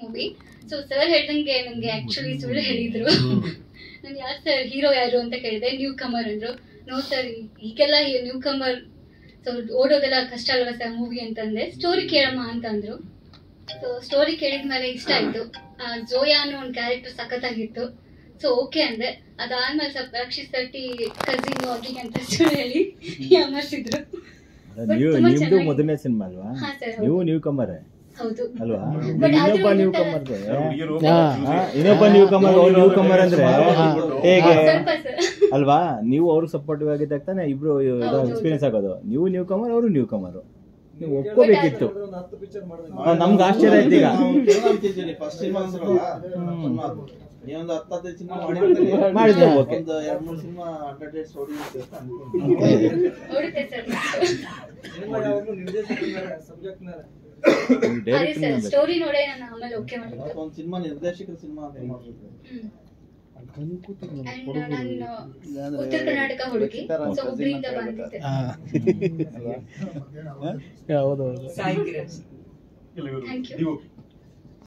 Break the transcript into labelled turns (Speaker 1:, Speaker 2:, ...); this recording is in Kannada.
Speaker 1: ಮೂವಿ ಸೊ ಸರ್ ಹೇಳ್ದಂಗೆ ನಂಗೆ ಆಕ್ಚುಲಿ ಸುಳ್ಳು ಹೇಳಿದ್ರು ನಾನು ಯಾರು ಸರ್ ಹೀರೋ ಯಾರು ಅಂತ ಕೇಳಿದೆ ನ್ಯೂ ಕಮರ್ ಅಂದ್ರು ನೋ ಸರ್ ಈಗೆಲ್ಲ ನ್ಯೂ ಕಮರ್ ಸೊ ಓಡೋದೆಲ್ಲ ಕಷ್ಟ ಅಲ್ವಾ ಸರ್ ಮೂವಿ ಅಂತಂದೆ ಸ್ಟೋರಿ ಕೇಳಮ್ಮ ಅಂತ ಅಂದ್ರು ಸೊ ಸ್ಟೋರಿ ಕೇಳಿದ್ಮೇಲೆ ಇಷ್ಟ ಆಯ್ತು ಆ, ಜೋಯಾ ಅನ್ನೋ ಒಂದು ಕ್ಯಾರೆಕ್ಟರ್ ಸಖತ್ತಾಗಿತ್ತು ಸೊ ಓಕೆ ಅಂದೆ ಅದಾದ್ಮೇಲೆ ಸ್ವಲ್ಪ ರಕ್ಷಿತ್ ಶೆಟ್ಟಿ ಕಸಿನ್ ಹೋಗಿ ಅಂತ ಸುಳ್ಳು ಹೇಳಿ ಯಾಮರ್ಸಿದ್ರು But
Speaker 2: ನೀವು
Speaker 1: ತುಂಬಾ
Speaker 2: ನಿಮ್ದು
Speaker 1: ಚೆನ್ನಾಗಿ-
Speaker 2: ಮೊದಲನೇ ಸಿನಿಮಾ ಅಲ್ವಾ
Speaker 1: ಹಾ, sir, ಹೌದು.
Speaker 2: ನೀವು ನ್ಯೂ ಕಮರ್
Speaker 1: ಹೌದು
Speaker 2: ಅಲ್ವಾ
Speaker 1: But ಅದು
Speaker 2: ಇನ್ನೊಬ್ಬ ನ್ಯೂ
Speaker 1: ಒಂಥರ-
Speaker 2: ಕಮರ್
Speaker 3: ಹಾ.
Speaker 2: ಇನ್ನೊಬ್ಬ ನ್ಯೂ ಕಮರ್ ನ್ಯೂ ಕಮರ್ ಅಂದ್ರೆ ಹೇಗೆ
Speaker 1: ಸ್ವಲ್ಪ ಸರ್
Speaker 2: ಅಲ್ವಾ ನೀವು ಅವ್ರಿಗೆ ಸಪೋರ್ಟಿವ್ ಆಗಿದ್ದಾಗ ತಾನೇ ಇಬ್ರು
Speaker 1: ಹೌದು.
Speaker 2: ಎಕ್ಸ್ಪೀರಿಯನ್ಸ್ ಆಗೋದು ನೀವು ನ್ಯೂ ಕಮರ್ ಅವರು ನ್ಯೂ ಕಮರ್ ನೀವು ಒಪ್ಕೋಬೇಕಿತ್ತು ಆ, ನಮ್ಗೆ ಆಶ್ಚರ್ಯ ಆಯ್ತು ಈಗ
Speaker 4: ಫಸ್ಟ್ ಸಿನಿಮಾ ನೀವೊಂದು ಹತ್ತು ಹದಿನೈದು ಸಿನಿಮಾ ಮಾಡಿರ್ತೀರಿ
Speaker 2: ಮಾಡಿದ್ರೆ okay.
Speaker 4: ಒಂದು ಎರಡ್ ಮೂರು ಸಿನಿಮಾ ಹಂಡ್ರೆಡ್ ಡೇಸ್ ಹೊಡಿ ಅಂತ
Speaker 1: ನೋಡುತ್ತೆ ಸರ್ ಅದೇ
Speaker 2: ಡೈರೆಕ್ಟ್
Speaker 1: ಸರ್ ಸ್ಟೋರಿ ನೋಡೇ ನಾನು ಆಮೇಲೆ ಓಕೆ ಮಾಡಿದ್ದು
Speaker 4: ಒಂದು ಸಿನಿಮಾ ನಿರ್ದೇಶಕರ ಸಿನಿಮಾ ಅಂತ ಮಾಡ್ಬೇಕು
Speaker 1: ಅಂಡ್ ನಾನು ಉತ್ತರ ಕರ್ನಾಟಕ ಹುಡುಗಿ ಸೊ ಹುಬ್ಳಿಯಿಂದ ಬಂದಿದ್ದೆ
Speaker 5: ಹೌದು ಹೌದು
Speaker 1: ಥ್ಯಾಂಕ್ ಯು